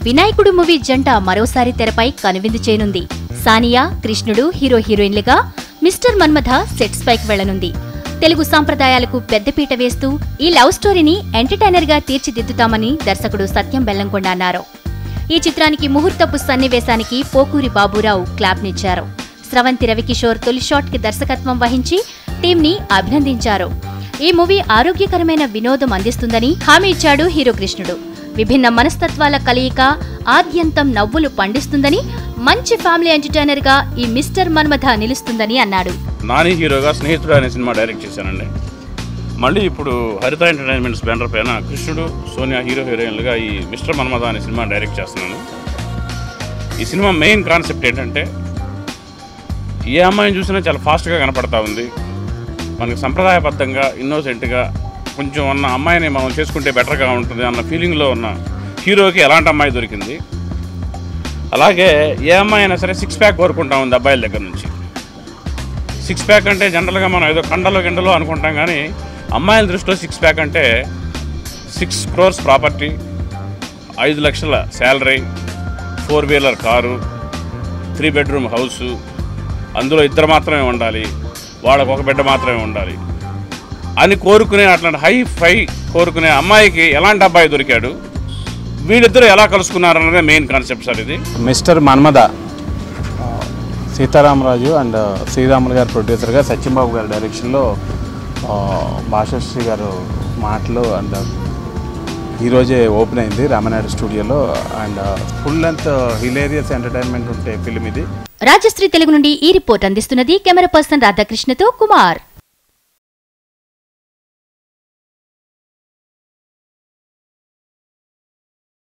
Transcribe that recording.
వినాయకుడు మూవీ జంట మరోసారి తెరపై కనువిందు చేయనుంది సానియా కృష్ణుడు హీరో హీరోయిన్లుగా మిస్టర్ మన్మథ సెట్స్ పైకి వెళ్లనుంది తెలుగు సాంప్రదాయాలకు పెద్దపీట వేస్తూ ఈ లవ్ స్టోరీని ఎంటర్టైనర్ గా తీర్చిదిద్దుతామని దర్శకుడు సత్యం బెల్లంకొండ అన్నారు ఈ చిత్రానికి ముహూర్తపు సన్నివేశానికి పోకూరి బాబురావు క్లాప్నిచ్చారు స్రవంతి రవికిషోర్ తొలి షాట్ కి దర్శకత్వం వహించి టీంని అభినందించారు ఈ మూవీ ఆరోగ్యకరమైన వినోదం అందిస్తుందని హామీ ఇచ్చాడు హీరో కృష్ణుడు విభిన్న మనస్తత్వాల కలయిక ఆద్యంతం నవ్వులు పండిస్తుందని మంచి ఫ్యామిలీ ఎంటర్టైనర్ గా ఈ మిస్టర్ మన్మథ నిలుస్తుందని అన్నాడు నాని హీరోగా స్నేహితుడు అనే సినిమా డైరెక్ట్ చేశానండి మళ్ళీ ఇప్పుడు హరిత ఎంటర్టైన్మెంట్స్ బ్యానర్ పైన కృష్ణుడు సోనియా హీరో హీరోయిన్లుగా ఈ మిస్టర్ మన్మథ అనే సినిమా డైరెక్ట్ చేస్తున్నాను ఈ సినిమా మెయిన్ కాన్సెప్ట్ ఏంటంటే ఏ అమ్మాయిని చూసినా చాలా ఫాస్ట్గా కనపడతా ఉంది మనకి సంప్రదాయబద్ధంగా ఇన్నోసెంట్గా కొంచెం ఉన్న అమ్మాయిని మనం చేసుకుంటే బెటర్గా ఉంటుంది అన్న ఫీలింగ్లో ఉన్న హీరోకి ఎలాంటి అమ్మాయి దొరికింది అలాగే ఏ అమ్మాయి అయినా సరే సిక్స్ ప్యాక్ కోరుకుంటా ఉంది అబ్బాయిల దగ్గర నుంచి సిక్స్ ప్యాక్ అంటే జనరల్గా మనం ఏదో కండలో గిండలో అనుకుంటాం కానీ అమ్మాయిల దృష్టిలో సిక్స్ ప్యాక్ అంటే సిక్స్ క్రోర్స్ ప్రాపర్టీ ఐదు లక్షల salary four wheeler car three bedroom house అందులో ఇద్దరు మాత్రమే ఉండాలి వాళ్ళకు ఒక బిడ్డ మాత్రమే ఉండాలి అని కోరుకునే అట్లాంటి హై ఫై కోరుకునే అమ్మాయికి ఎలాంటి అబ్బాయి దొరికాడు వీళ్ళిద్దరూ ఎలా కలుసుకున్నారు అన్నదే మెయిన్ కాన్సెప్ట్ సార్ ఇది మిస్టర్ మన్మద ఆ, సీతారామరాజు అండ్ శ్రీరాములు గారు ప్రొడ్యూసర్గా సత్యంబాబు గారి డైరెక్షన్లో ఆ, భాషశ్రీ గారు మాటలు అండ్ ఈరోజే ఓపెన్ అయింది రామనాయుడు స్టూడియోలో and full length hilarious entertainment ఉంటే ఫిలిం ఇది రాజశ్రీ తెలుగు నుండి ఈ రిపోర్ట్ అందిస్తున్నది కెమెరా పర్సన్ రాధాకృష్ణతో కుమార్